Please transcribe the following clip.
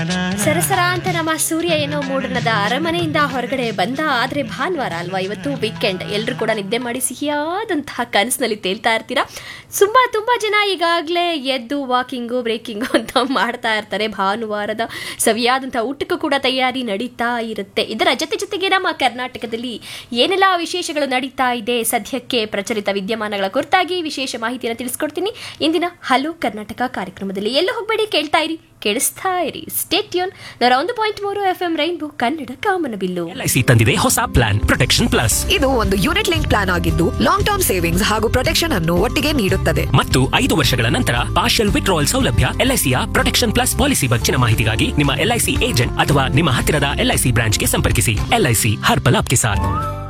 ಸರಸರ ಅಂತ ನಮ್ಮ ಸೂರ್ಯ ಏನೋ ಮೂಡಣದ ಅರಮನೆಯಿಂದ ಹೊರಗಡೆ ಬಂದ ಆದ್ರೆ ಭಾನುವಾರ ಅಲ್ವಾ ಇವತ್ತು ವೀಕೆಂಡ್ ಎಲ್ಲರೂ ಕೂಡ ನಿದ್ದೆ ಮಾಡಿ ಸಿಹಿಯಾದಂತಹ ಕನಸಿನಲ್ಲಿ ತೇಲ್ತಾ ಇರ್ತೀರಾ ತುಂಬಾ ತುಂಬಾ ಜನ ಈಗಾಗಲೇ ಎದ್ದು ವಾಕಿಂಗು ಬ್ರೇಕಿಂಗು ಅಂತ ಮಾಡ್ತಾ ಇರ್ತಾರೆ ಭಾನುವಾರದ ಸವಿಯಾದಂತಹ ಊಟಕ್ಕೂ ಕೂಡ ತಯಾರಿ ನಡೀತಾ ಇರುತ್ತೆ ಇದರ ಜೊತೆ ಜೊತೆಗೆ ನಮ್ಮ ಕರ್ನಾಟಕದಲ್ಲಿ ಏನೆಲ್ಲ ವಿಶೇಷಗಳು ನಡೀತಾ ಇದೆ ಸದ್ಯಕ್ಕೆ ಪ್ರಚಲಿತ ವಿದ್ಯಮಾನಗಳ ಕುರಿತಾಗಿ ವಿಶೇಷ ಮಾಹಿತಿಯನ್ನು ತಿಳಿಸ್ಕೊಡ್ತೀನಿ ಇಂದಿನ ಹಲೋ ಕರ್ನಾಟಕ ಕಾರ್ಯಕ್ರಮದಲ್ಲಿ ಎಲ್ಲೂ ಹೋಗಬೇಡಿ ಕೇಳ್ತಾ ಇರಿ ಕೇಳಿಸ್ತಾ ಇರಿ ಸ್ಟೇಟ್ಯೂನ್ ನೂರ ಒಂದು ಪಾಯಿಂಟ್ ಮೂರು ಎಫ್ ಎಂ ರೈನ್ಬೋ ಕನ್ನಡ ಕಾಮನಬಿಲ್ಲು ಎಲ್ಐಸಿ ತಂದಿದೆ ಹೊಸ ಪ್ಲಾನ್ ಪ್ರೊಟೆಕ್ಷನ್ ಪ್ಲಸ್ ಇದು ಒಂದು ಯೂನಿಟ್ ಲಿಂಕ್ ಪ್ಲಾನ್ ಆಗಿದ್ದು ಲಾಂಗ್ ಟರ್ಮ್ ಸೇವಿಂಗ್ಸ್ ಹಾಗೂ ಪ್ರೊಟೆಕ್ಷನ್ ಅನ್ನು ಒಟ್ಟಿಗೆ ನೀಡುತ್ತದೆ ಮತ್ತು ಐದು ವರ್ಷಗಳ ನಂತರ ಪಾರ್ಷಿಯಲ್ ವಿಡ್ರಾವಲ್ ಸೌಲಭ್ಯ ಎಲ್ಐಸಿಯ ಪ್ರೊಟೆಕ್ಷನ್ ಪ್ಲಸ್ ಪಾಲಿಸಿ ಬಗ್ಗಿನ ಮಾಹಿತಿಗಾಗಿ ನಿಮ್ಮ ಎಲ್ಐಸಿ ಏಜೆಂಟ್ ಅಥವಾ ನಿಮ್ಮ ಹತ್ತಿರದ ಎಲ್ಐಸಿ ಬ್ರಾಂಚ್ಗೆ ಸಂಪರ್ಕಿಸಿ ಎಲ್ಐಸಿ ಹರ್ ಪಲ್ ಆಪ್ಗೆ ಸಾಥ್